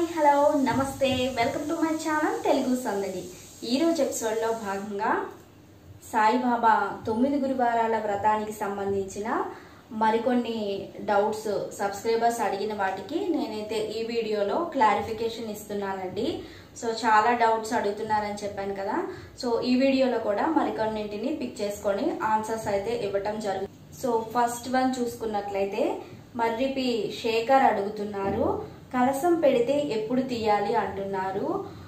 hello నమస్తే welcome to my channel Telugu Sandadi ఈరోజు ఎపిసోడ్లో భాగంగా సాయిబాబా తొమ్మిది గురువారాల వ్రతానికి సంబంధించిన మరికొన్ని డౌట్స్ సబ్స్క్రైబర్స్ అడిగిన వాటికి నేనైతే ఈ వీడియోలో క్లారిఫికేషన్ ఇస్తున్నానండి సో చాలా డౌట్స్ అడుగుతున్నారని చెప్పాను కదా సో ఈ వీడియోలో కూడా మరికొన్నింటిని పిక్ చేసుకొని ఆన్సర్స్ అయితే ఇవ్వటం జరుగుతుంది సో ఫస్ట్ వన్ చూసుకున్నట్లయితే మర్రిపి శేఖర్ అడుగుతున్నారు కలసం పెడితే ఎప్పుడు తీయాలి అంటున్నారు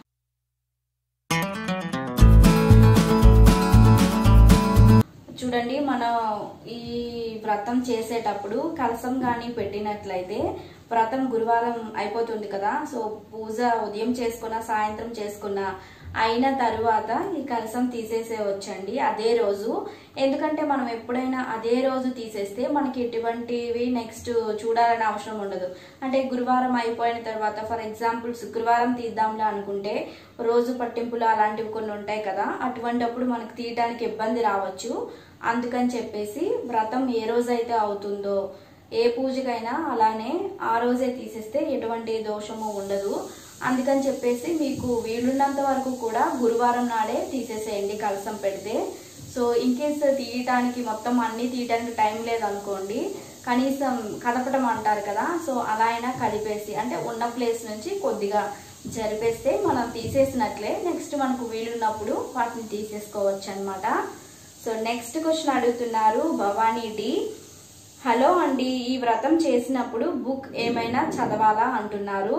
చూడండి మనం ఈ వ్రతం చేసేటప్పుడు కలసం కానీ పెట్టినట్లయితే వ్రతం గురువారం అయిపోతుంది కదా సో పూజ ఉదయం చేసుకున్న సాయంత్రం చేసుకున్న అయిన తరువాత ఈ కలసం తీసేసేవచ్చండి అదే రోజు ఎందుకంటే మనం ఎప్పుడైనా అదే రోజు తీసేస్తే మనకి ఎటువంటివి నెక్స్ట్ చూడాలని అవసరం ఉండదు అంటే గురువారం అయిపోయిన తర్వాత ఫర్ ఎగ్జాంపుల్ శుక్రవారం తీద్దాంలే అనుకుంటే రోజు పట్టింపులు అలాంటివి కొన్ని ఉంటాయి కదా అటువంటిప్పుడు మనకు తీయడానికి ఇబ్బంది రావచ్చు అందుకని చెప్పేసి వ్రతం ఏ రోజైతే అవుతుందో ఏ పూజకైనా అలానే ఆ రోజే తీసేస్తే ఎటువంటి దోషము ఉండదు అందుకని చెప్పేసి మీకు వీలున్నంత వరకు కూడా గురువారం నాడే తీసేసేయండి కలసం పెడితే సో ఇన్ కేస్ తీయటానికి మొత్తం అన్ని తీయటానికి టైం లేదనుకోండి కనీసం కదపడం అంటారు కదా సో అలా అయినా కలిపేసి అంటే ఉన్న ప్లేస్ నుంచి కొద్దిగా జరిపేస్తే మనం తీసేసినట్లే నెక్స్ట్ మనకు వీలున్నప్పుడు వాటిని తీసేసుకోవచ్చు అనమాట సో నెక్స్ట్ క్వశ్చన్ అడుగుతున్నారు భవానీ డి హలో అండి ఈ వ్రతం చేసినప్పుడు బుక్ ఏమైనా చదవాలా అంటున్నారు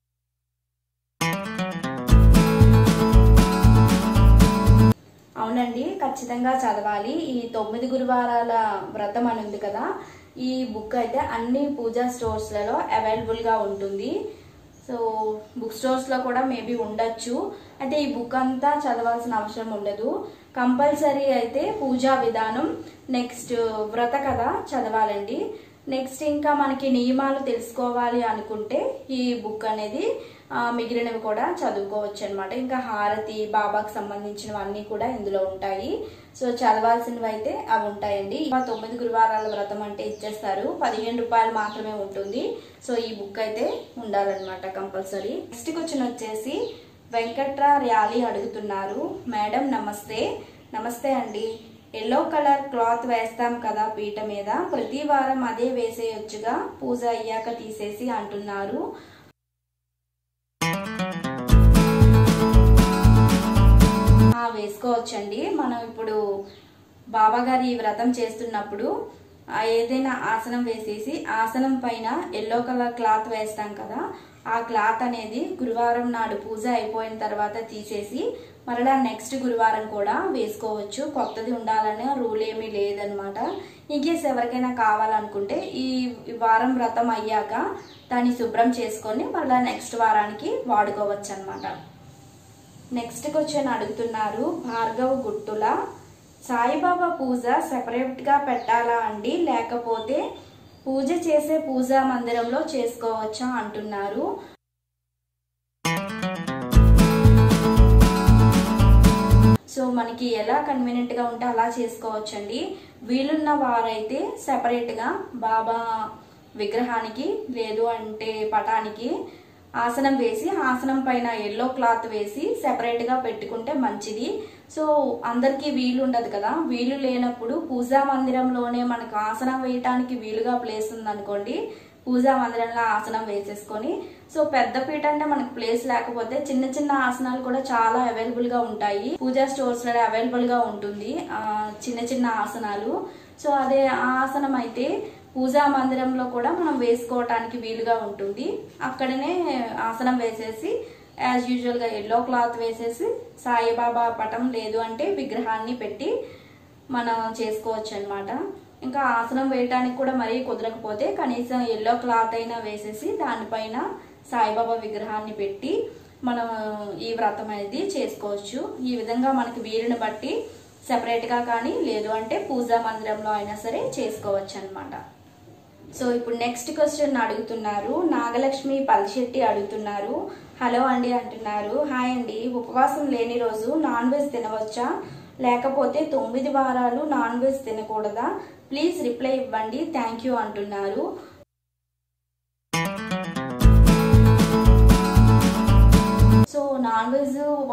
అవునండి ఖచ్చితంగా చదవాలి ఈ తొమ్మిది గురువారాల వ్రతం అని ఉంది కదా ఈ బుక్ అయితే అన్ని పూజా స్టోర్స్లలో అవైలబుల్గా ఉంటుంది సో బుక్ స్టోర్స్లో కూడా మేబీ ఉండొచ్చు అయితే ఈ బుక్ అంతా చదవాల్సిన అవసరం ఉండదు కంపల్సరీ అయితే పూజా విధానం నెక్స్ట్ వ్రత కథ చదవాలండి నెక్స్ట్ ఇంకా మనకి నియమాలు తెలుసుకోవాలి అనుకుంటే ఈ బుక్ అనేది మిగిలినవి కూడా చదువుకోవచ్చు అనమాట ఇంకా హారతి బాబాకి సంబంధించినవన్నీ కూడా ఇందులో ఉంటాయి సో చదవాల్సినవి అయితే అవి ఉంటాయండి తొమ్మిది గురువారాల వ్రతం అంటే ఇచ్చేస్తారు పదిహేను రూపాయలు మాత్రమే ఉంటుంది సో ఈ బుక్ అయితే ఉండాలన్నమాట కంపల్సరీ నెక్స్ట్ క్వశ్చన్ వచ్చేసి వెంకట్రా ర్యాలీ అడుగుతున్నారు మేడం నమస్తే నమస్తే అండి ఎల్లో కలర్ క్లాత్ వేస్తాం కదా పీట మీద ప్రతి వారం అదే వేసేయొచ్చుగా పూజ అయ్యాక తీసేసి అంటున్నారు వేసుకోవచ్చండి మనం ఇప్పుడు బాబా గారి వ్రతం చేస్తున్నప్పుడు ఏదైనా ఆసనం వేసేసి ఆసనం పైన ఎల్లో కలర్ క్లాత్ వేస్తాం కదా ఆ క్లాత్ అనేది గురువారం నాడు పూజ అయిపోయిన తర్వాత తీసేసి మరలా నెక్స్ట్ గురువారం కూడా వేసుకోవచ్చు కొత్తది ఉండాలనే రూల్ ఏమీ లేదనమాట ఇన్కేస్ ఎవరికైనా కావాలనుకుంటే ఈ వారం వ్రతం అయ్యాక దాన్ని శుభ్రం చేసుకొని మరలా నెక్స్ట్ వారానికి వాడుకోవచ్చు అనమాట నెక్స్ట్ క్వశ్చన్ అడుగుతున్నారు భార్గవ్ గుట్టుల సాయిబాబా పూజ సెపరేట్గా పెట్టాలా అండి లేకపోతే పూజ చేసే పూజా మందిరంలో చేసుకోవచ్చా అంటున్నారు సో మనకి ఎలా కన్వీనియంట్గా ఉంటే అలా చేసుకోవచ్చండి వీలున్న వారైతే సెపరేట్గా బాబా విగ్రహానికి లేదు అంటే పటానికి ఆసనం వేసి ఆసనం పైన ఎల్లో క్లాత్ వేసి సెపరేట్ గా పెట్టుకుంటే మంచిది సో అందరికి వీలు ఉండదు కదా వీలు లేనప్పుడు పూజా మందిరంలోనే మనకు ఆసనం వేయటానికి వీలుగా ప్లేస్ ఉందనుకోండి పూజా మందిరంలో ఆసనం వేసేసుకొని సో పెద్ద పీట అంటే మనకు ప్లేస్ లేకపోతే చిన్న చిన్న ఆసనాలు కూడా చాలా అవైలబుల్ గా ఉంటాయి పూజా స్టోర్స్ లో అవైలబుల్ గా ఉంటుంది చిన్న చిన్న ఆసనాలు సో అదే ఆసనం అయితే పూజా మందిరంలో కూడా మనం వేసుకోవటానికి వీలుగా ఉంటుంది అక్కడనే ఆసనం వేసేసి యాజ్ యూజువల్గా ఎల్లో క్లాత్ వేసేసి సాయిబాబా పటం లేదు అంటే విగ్రహాన్ని పెట్టి మనం చేసుకోవచ్చు అనమాట ఇంకా ఆసనం వేయటానికి కూడా మరీ కుదరకపోతే కనీసం ఎల్లో క్లాత్ అయినా వేసేసి దానిపైన సాయిబాబా విగ్రహాన్ని పెట్టి మనం ఈ వ్రతం అనేది చేసుకోవచ్చు ఈ విధంగా మనకి వీలుని బట్టి సెపరేట్గా కానీ లేదు అంటే పూజా మందిరంలో అయినా సరే చేసుకోవచ్చు అనమాట సో ఇప్పుడు నెక్స్ట్ క్వశ్చన్ అడుగుతున్నారు నాగలక్ష్మి పల్శెట్టి అడుగుతున్నారు హలో అండి అంటున్నారు హాయ్ అండి ఉపవాసం లేని రోజు నాన్ వెజ్ తినవచ్చా లేకపోతే తొమ్మిది వారాలు నాన్ వెజ్ తినకూడదా ప్లీజ్ రిప్లై ఇవ్వండి థ్యాంక్ యూ అంటున్నారు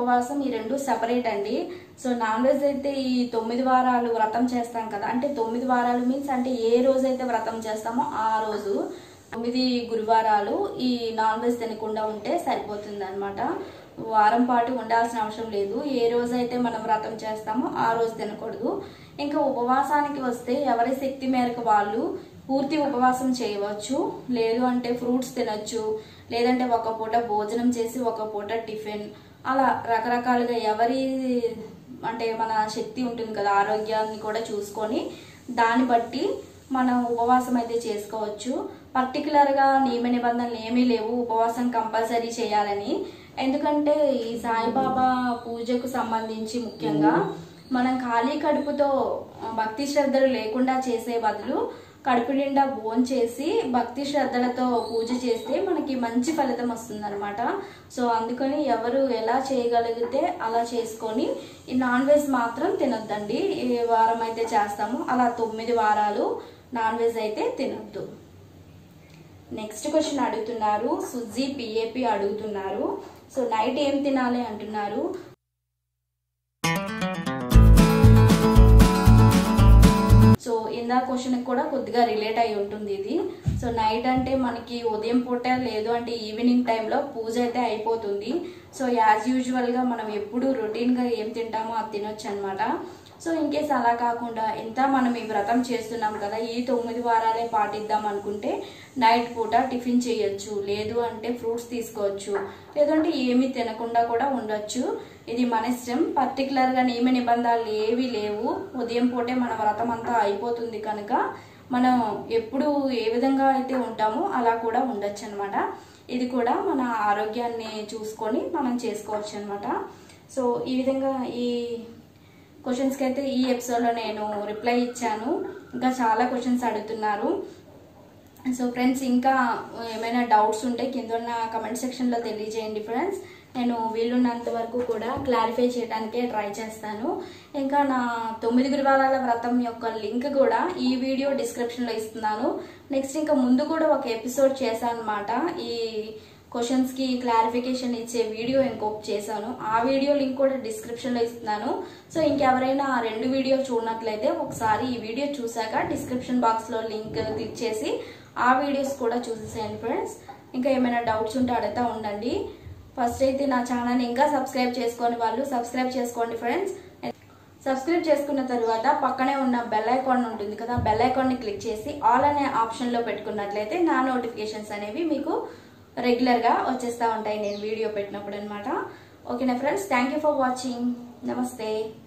ఉపవాసం ఈ రెండు సెపరేట్ అండి సో నాన్ వెజ్ అయితే ఈ తొమ్మిది వారాలు వ్రతం చేస్తాం కదా అంటే తొమ్మిది వారాలు మీన్స్ అంటే ఏ రోజు అయితే వ్రతం చేస్తామో ఆ రోజు తొమ్మిది గురువారాలు ఈ నాన్ వెజ్ తినకుండా ఉంటే సరిపోతుంది అనమాట వారం పాటు ఉండాల్సిన అవసరం లేదు ఏ రోజు అయితే మనం వ్రతం చేస్తామో ఆ రోజు తినకూడదు ఇంకా ఉపవాసానికి వస్తే ఎవరి శక్తి మేరకు వాళ్ళు పూర్తి ఉపవాసం చేయవచ్చు లేదు అంటే ఫ్రూట్స్ తినొచ్చు లేదంటే ఒక పూట భోజనం చేసి ఒక పూట టిఫిన్ అలా రకరకాలుగా ఎవరి అంటే మన శక్తి ఉంటుంది కదా ఆరోగ్యాన్ని కూడా చూసుకొని దాన్ని బట్టి మనం ఉపవాసం అయితే చేసుకోవచ్చు పర్టికులర్గా నియమ నిబంధనలు ఏమీ లేవు ఉపవాసం కంపల్సరీ చేయాలని ఎందుకంటే ఈ సాయిబాబా పూజకు సంబంధించి ముఖ్యంగా మనం ఖాళీ కడుపుతో ఆ, భక్తి శ్రద్ధలు లేకుండా చేసే బదులు కడుపు నిండా భోజనం చేసి భక్తి శ్రద్ధలతో పూజ చేస్తే మనకి మంచి ఫలితం వస్తుందన్నమాట సో అందుకని ఎవరు ఎలా చేయగలిగితే అలా చేసుకొని ఈ నాన్ వెజ్ మాత్రం తినొద్దండి ఏ వారం అయితే చేస్తామో అలా తొమ్మిది వారాలు నాన్ వెజ్ అయితే తినొద్దు నెక్స్ట్ క్వశ్చన్ అడుగుతున్నారు సుజీ పిఏపి అడుగుతున్నారు సో నైట్ ఏం తినాలి అంటున్నారు సో ఇందా క్వశ్చన్ కూడా కొద్దిగా రిలేట్ అయి ఉంటుంది ఇది సో నైట్ అంటే మనకి ఉదయం పూట లేదు అంటే ఈవినింగ్ టైంలో పూజ అయితే అయిపోతుంది సో యాజ్ యూజువల్గా మనం ఎప్పుడు రొటీన్గా ఏం తింటామో అది తినొచ్చు అనమాట సో ఇన్ కేస్ అలా కాకుండా ఎంత మనం ఈ వ్రతం చేస్తున్నాం కదా ఈ తొమ్మిది వారాలే పాటిద్దాం అనుకుంటే నైట్ పూట టిఫిన్ చేయొచ్చు లేదు అంటే ఫ్రూట్స్ తీసుకోవచ్చు లేదంటే ఏమీ తినకుండా కూడా ఉండొచ్చు ఇది మన ఇష్టం పర్టికులర్ గా నియమ నిబంధనలు ఏవి లేవు ఉదయం పూటే మన వ్రతం అంతా అయిపోతుంది కనుక మనం ఎప్పుడు ఏ విధంగా అయితే ఉంటామో అలా కూడా ఉండొచ్చు అనమాట ఇది కూడా మన ఆరోగ్యాన్ని చూసుకొని మనం చేసుకోవచ్చు అనమాట సో ఈ విధంగా ఈ క్వశ్చన్స్కి అయితే ఈ ఎపిసోడ్లో నేను రిప్లై ఇచ్చాను ఇంకా చాలా క్వశ్చన్స్ అడుగుతున్నారు సో ఫ్రెండ్స్ ఇంకా ఏమైనా డౌట్స్ ఉంటే కింద ఉన్న కమెంట్ సెక్షన్లో తెలియజేయండి ఫ్రెండ్స్ నేను వీలున్నంత వరకు కూడా క్లారిఫై చేయడానికే ట్రై చేస్తాను ఇంకా నా తొమ్మిది గురువారాల వ్రతం యొక్క లింక్ కూడా ఈ వీడియో డిస్క్రిప్షన్లో ఇస్తున్నాను నెక్స్ట్ ఇంకా ముందు కూడా ఒక ఎపిసోడ్ చేశాను అనమాట ఈ క్వశ్చన్స్ కి క్లారిఫికేషన్ ఇచ్చే వీడియో ఇంకొక చేశాను ఆ వీడియో లింక్ కూడా డిస్క్రిప్షన్ లో ఇస్తున్నాను సో ఇంకెవరైనా ఆ రెండు వీడియో చూడనట్లయితే ఒకసారి ఈ వీడియో చూసాక డిస్క్రిప్షన్ బాక్స్ లో లింక్ క్లిక్ చేసి ఆ వీడియోస్ కూడా చూసేసేయండి ఫ్రెండ్స్ ఇంకా ఏమైనా డౌట్స్ ఉంటే అడుగుతా ఉండండి ఫస్ట్ అయితే నా ఛానల్ ఇంకా సబ్స్క్రైబ్ చేసుకొని వాళ్ళు సబ్స్క్రైబ్ చేసుకోండి ఫ్రెండ్స్ సబ్స్క్రైబ్ చేసుకున్న తర్వాత పక్కనే ఉన్న బెల్ ఐకాన్ ఉంటుంది కదా బెల్ ఐకాన్ ని క్లిక్ చేసి ఆల్ అనే ఆప్షన్ లో పెట్టుకున్నట్లయితే నా నోటిఫికేషన్స్ అనేవి మీకు రెగ్యులర్ గా వచ్చేస్తా ఉంటాయి నేను వీడియో పెట్టినప్పుడు అనమాట ఓకేనా friends thank you for watching నమస్తే